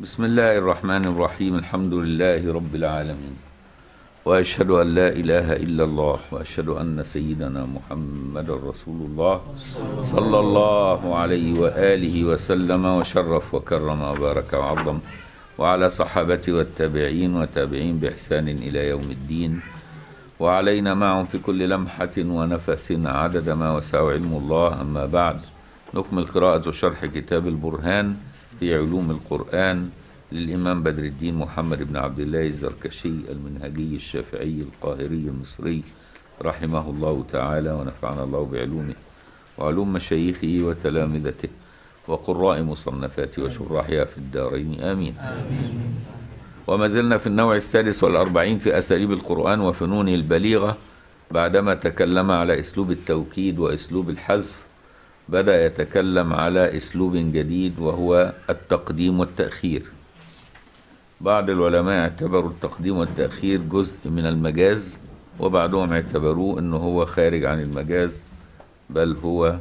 بسم الله الرحمن الرحيم الحمد لله رب العالمين واشهد ان لا اله الا الله واشهد ان سيدنا محمد رسول الله صلى الله عليه واله وسلم وشرف وكرم وبارك وعظم وعلى صحابته والتابعين وتابعين باحسان الى يوم الدين وعلينا معهم في كل لمحه ونفس عدد ما وسع علم الله اما بعد نكمل قراءه وشرح كتاب البرهان في علوم القرآن للإمام بدر الدين محمد بن عبد الله الزركشي المنهجي الشافعي القاهري المصري رحمه الله تعالى ونفعنا الله بعلومه وعلوم مشايخه وتلامذته وقراء مصنفاته وشراحها في الدارين آمين, آمين. وما زلنا في النوع السادس والأربعين في أساليب القرآن وفنونه البليغة بعدما تكلم على أسلوب التوكيد وأسلوب الحذف بدأ يتكلم على أسلوب جديد وهو التقديم والتأخير بعض العلماء اعتبروا التقديم والتأخير جزء من المجاز وبعضهم اعتبروه أنه هو خارج عن المجاز بل هو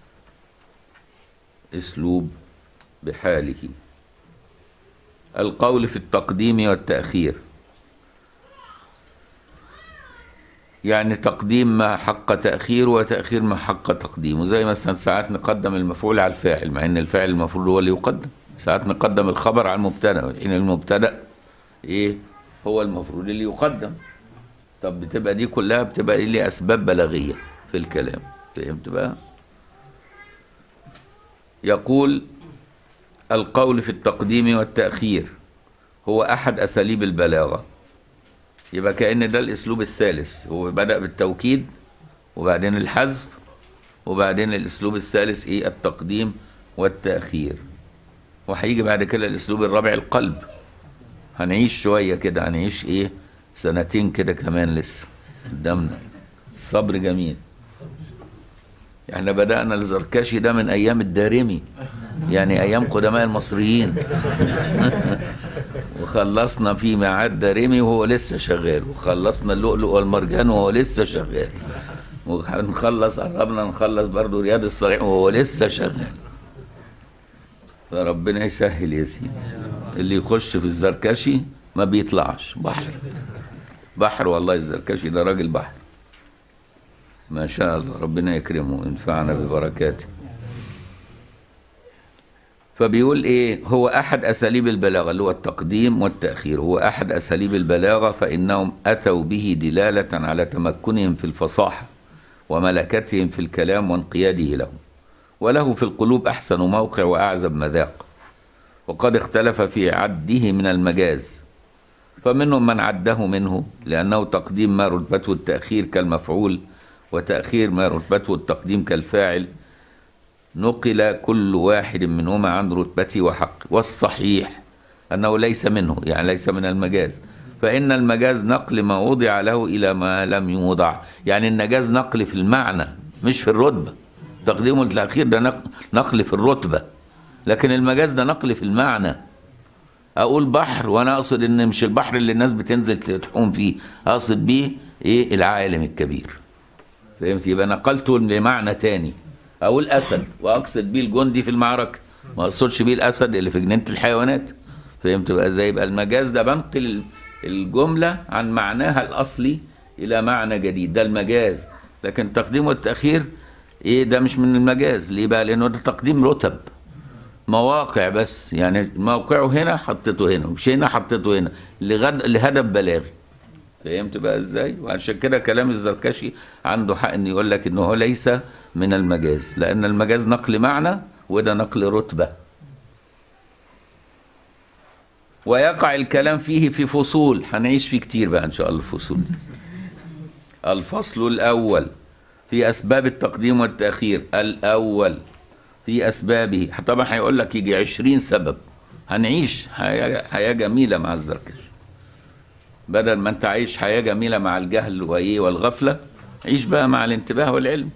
أسلوب بحاله القول في التقديم والتأخير يعني تقديم ما حق تأخير وتأخير ما حق تقديمه زي مثلا ساعات نقدم المفعول على الفاعل مع ان الفاعل المفروض هو اللي يقدم ساعات نقدم الخبر على المبتدا حين المبتدا ايه هو المفروض اللي يقدم طب بتبقى دي كلها بتبقى إيه ليه اسباب بلاغيه في الكلام فهمت بقى يقول القول في التقديم والتأخير هو أحد أساليب البلاغة يبقى كأن ده الأسلوب الثالث هو بدأ بالتوكيد وبعدين الحذف وبعدين الأسلوب الثالث إيه التقديم والتأخير وهيجي بعد كده الأسلوب الرابع القلب هنعيش شوية كده هنعيش إيه سنتين كده كمان لسه قدامنا الصبر جميل احنا بدأنا الزركشي ده من أيام الدارمي يعني أيام قدماء المصريين وخلصنا في ميعاد دارمي وهو لسه شغال وخلصنا اللؤلؤ والمرجان وهو لسه شغال ونخلص قربنا نخلص برضه رياض الصالحين وهو لسه شغال فربنا يسهل يا سيدي اللي يخش في الزركشي ما بيطلعش بحر بحر والله الزركشي ده راجل بحر ما شاء الله ربنا يكرمه وينفعنا ببركاته فبيقول ايه هو احد اساليب البلاغه اللي هو التقديم والتاخير هو احد اساليب البلاغه فانهم اتوا به دلاله على تمكنهم في الفصاحه وملكتهم في الكلام وانقياده له وله في القلوب احسن موقع واعذب مذاق وقد اختلف في عده من المجاز فمنهم من عده منه لانه تقديم ما رتبته التاخير كالمفعول وتاخير ما رتبته التقديم كالفاعل نقل كل واحد منهما عن رتبته وحقه والصحيح أنه ليس منه يعني ليس من المجاز فإن المجاز نقل ما وضع له إلى ما لم يوضع يعني النجاز نقل في المعنى مش في الرتبة تقديم التأخير ده نقل في الرتبة لكن المجاز ده نقل في المعنى أقول بحر وأنا أقصد إن مش البحر اللي الناس بتنزل تحوم فيه أقصد بيه إيه العالم الكبير فهمت يبقى نقلته لمعنى تاني اقول اسد واقصد بيه الجندي في المعركه ما اقصدش بيه الاسد اللي في جنينه الحيوانات فهمت بقى ازاي يبقى المجاز ده بنقل الجمله عن معناها الاصلي الى معنى جديد ده المجاز لكن التقديم والتاخير ايه ده مش من المجاز ليه بقى لانه ده تقديم رتب مواقع بس يعني موقعه هنا حطيته هنا مش هنا حطيته هنا لغد... لهدف بلاغي فهمت بقى ازاي وعشان كده كلام الزركشي عنده حق ان يقول لك انه هو ليس من المجاز لان المجاز نقل معنى وده نقل رتبه ويقع الكلام فيه في فصول هنعيش فيه كتير بقى ان شاء الله الفصول دي الفصل الاول في اسباب التقديم والتاخير الاول في اسبابه طبعا هيقول لك يجي عشرين سبب هنعيش حياه جميله مع الزركشي بدل ما انت عايش حياه جميله مع الجهل وايه والغفله عيش بقى مع الانتباه والعلم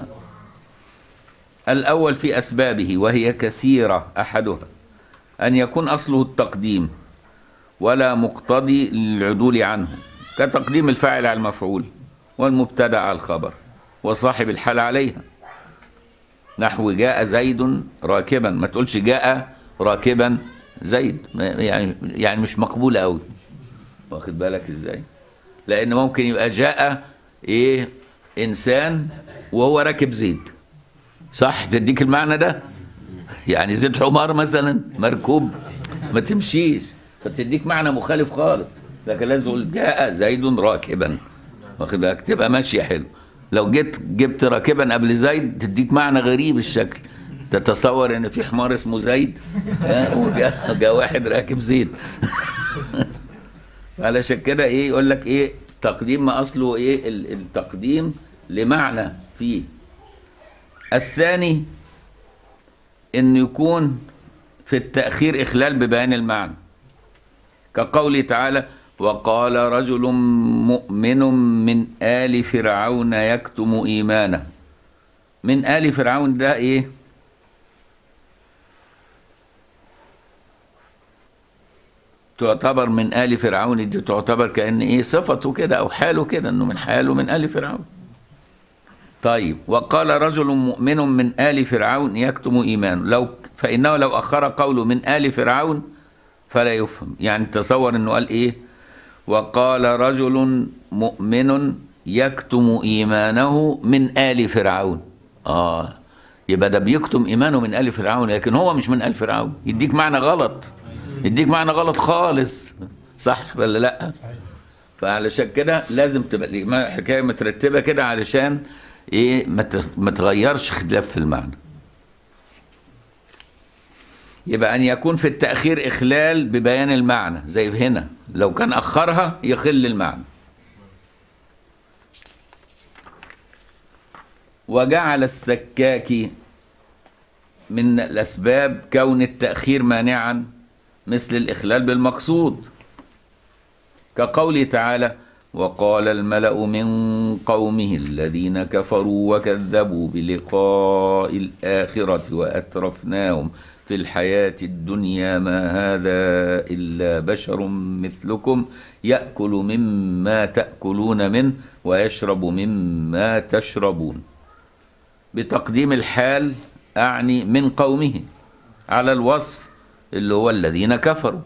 الاول في اسبابه وهي كثيره احدها ان يكون اصله التقديم ولا مقتضي للعدول عنه كتقديم الفاعل على المفعول والمبتدا على الخبر وصاحب الحال عليها نحو جاء زيد راكبا ما تقولش جاء راكبا زيد ما- يعني يعني مش مقبولة قوي واخد بالك ازاي لان ممكن يبقى جاء ايه انسان وهو راكب زيد صح تديك المعنى ده يعني زيد حمار مثلا مركوب ما تمشيش فتديك معنى مخالف خالص لكن لازم تقول جاء زيد راكبا واخد بالك تبقى ماشيه حلو لو جيت جبت راكبا قبل زيد تديك معنى غريب الشكل تتصور ان في حمار اسمه زيد ها، وجاء جاء واحد راكب زيد علشان كده ايه يقول لك ايه تقديم ما اصله ايه ال- التقديم لمعنى فيه الثاني ان يكون في التاخير اخلال ببيان المعنى كقوله تعالى وقال رجل مؤمن من ال فرعون يكتم ايمانه من ال فرعون ده ايه تعتبر من آل فرعون دي تعتبر كأن إيه صفته كده أو حاله كده إنه من حاله من آل فرعون طيب وقال رجل مؤمن من آل فرعون يكتم إيمانه لو فإنه لو أخر قوله من آل فرعون فلا يفهم يعني تصور إنه قال إيه وقال رجل مؤمن يكتم إيمانه من آل فرعون آه يبقى ده بيكتم إيمانه من آل فرعون لكن هو مش من آل فرعون يديك معنى غلط يديك معنى غلط خالص صح ولا لا فعلشان كده لازم تبقى الحكايه مترتبه كده علشان ايه ما ت- ما تغيرش خلاف في المعنى يبقى ان يكون في التاخير اخلال ببيان المعنى زي هنا لو كان اخرها يخل المعنى وجعل السكاك من الاسباب كون التاخير مانعا مثل الإخلال بالمقصود كقوله تعالى وقال الملأ من قومه الذين كفروا وكذبوا بلقاء الآخرة وأترفناهم في الحياة الدنيا ما هذا إلا بشر مثلكم يأكل مما تأكلون منه ويشرب مما تشربون بتقديم الحال أعني من قومه على الوصف اللي هو الذين كفروا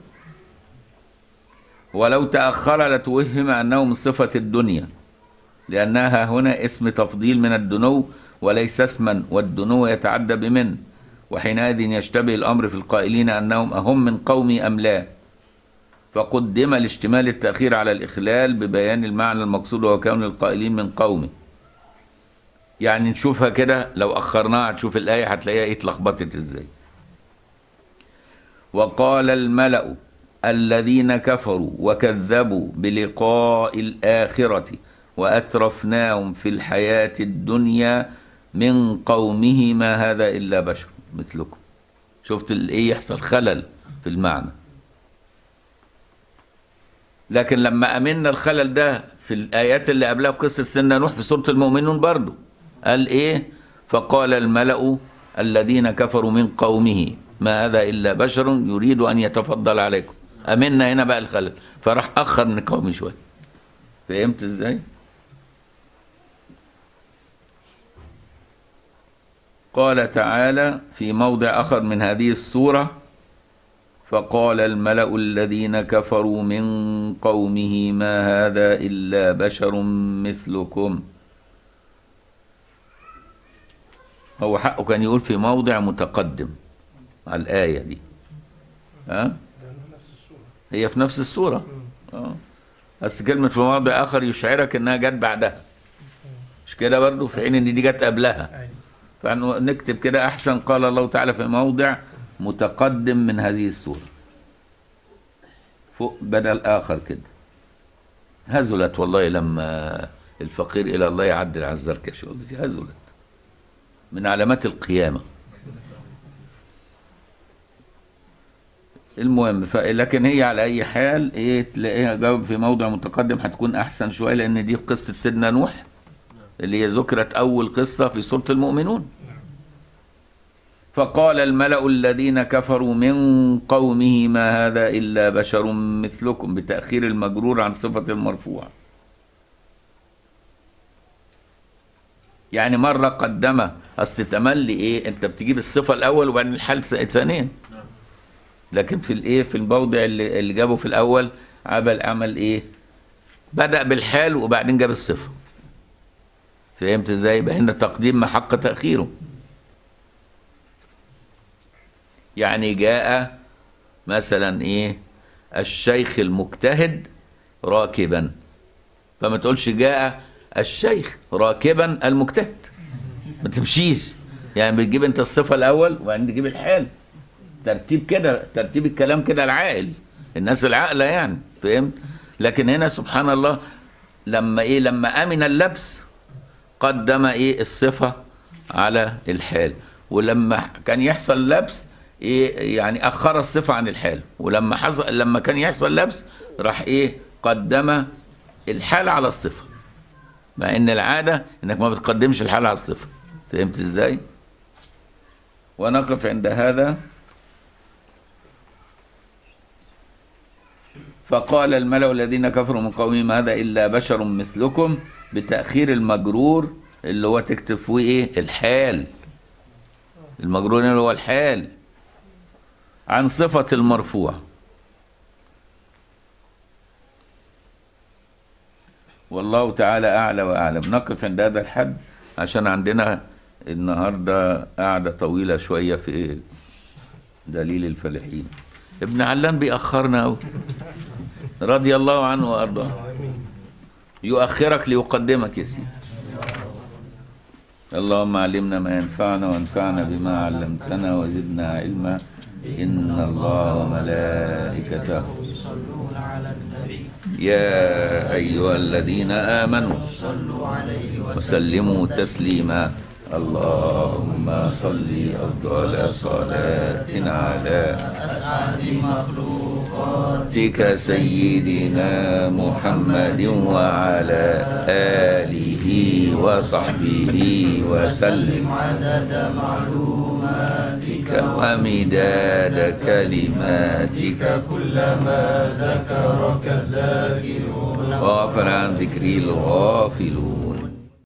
ولو تأخر لتوهم أنه من صفة الدنيا لأنها هنا اسم تفضيل من الدنو وليس اسما والدنو يتعدى بمن وحينئذ يشتبه الأمر في القائلين أنهم أهم من قومي أم لا فقدم لاشتمال التأخير على الإخلال ببيان المعنى المقصود وهو كون القائلين من قومه يعني نشوفها كده لو أخرناها هتشوف الآية هتلاقيها إيه اتلخبطت إزاي وقال الملأ الذين كفروا وكذبوا بلقاء الآخرة وأترفناهم في الحياة الدنيا من قومه ما هذا إلا بشر مثلكم شفت ايه يحصل خلل في المعنى لكن لما أمنا الخلل ده في الآيات اللي قبلها في قصة سيدنا نوح في سورة المؤمنون برضو قال إيه فقال الملأ الذين كفروا من قومه ما هذا إلا بشر يريد أن يتفضل عليكم أمنا هنا بقى الخلل فراح أخر من قومي شوية فهمت إزاي قال تعالى في موضع آخر من هذه السورة فقال الملأ الذين كفروا من قومه ما هذا إلا بشر مثلكم هو حقه كان يقول في موضع متقدم على الآية دي ها هي في نفس السورة اه بس كلمة في موضع آخر يشعرك إنها جت بعدها مش كده برضو في حين إن دي جت قبلها فنكتب كده أحسن قال الله تعالى في موضع متقدم من هذه السورة فوق بدل آخر كده هزلت والله لما الفقير إلى الله يعدل على الزركشي والله دي هزلت من علامات القيامة المهم ف... لكن هي على أي حال إيه تلاقيها جاوب في موضع متقدم هتكون أحسن شوية لأن دي قصة سيدنا نوح اللي هي ذكرت أول قصة في سورة المؤمنون فقال الملأ الذين كفروا من قومه ما هذا إلا بشر مثلكم بتأخير المجرور عن صفة المرفوع يعني مرة قدم أصل تملي إيه أنت بتجيب الصفة الأول وبعدين الحال ثانيا لكن في الايه في الموضع اللي, اللي جابه في الاول عمل عمل ايه بدأ بالحال وبعدين جاب الصفة فهمت ازاي يبقى هنا تقديم محق تأخيره يعني جاء مثلا ايه الشيخ المجتهد راكبا فما تقولش جاء الشيخ راكبا المجتهد ما تمشيش يعني بتجيب انت الصفة الاول وبعدين تجيب الحال ترتيب كده ترتيب الكلام كده العاقل الناس العاقله يعني فهمت لكن هنا سبحان الله لما ايه لما امن اللبس قدم ايه الصفه على الحال ولما كان يحصل لبس ايه يعني اخر الصفه عن الحال ولما حصل لما كان يحصل لبس راح ايه قدم الحال على الصفه مع ان العاده انك ما بتقدمش الحال على الصفه فهمت ازاي ونقف عند هذا فقال الملأ الذين كفروا من قومه ما هذا إلا بشر مثلكم بتأخير المجرور اللي هو تكتب فيه إيه الحال المجرور اللي هو الحال عن صفة المرفوع والله تعالى أعلى وأعلم نقف عند هذا الحد عشان عندنا النهاردة قاعدة طويلة شوية في دليل الفالحين ابن علان بيأخرنا أوي رضي الله عنه وارضاه يؤخرك ليقدمك يا سيدي اللهم علمنا ما ينفعنا وانفعنا بما علمتنا وزدنا علما ان الله وملائكته يا ايها الذين امنوا وسلموا تسليما اللهم صل افضل صلاه على مخلوقاتك سيدنا محمد وعلى آله وصحبه وسلم عدد معلوماتك ومداد كلماتك كلما ذكرك الذاكرون وغفل عن ذكري الغافلون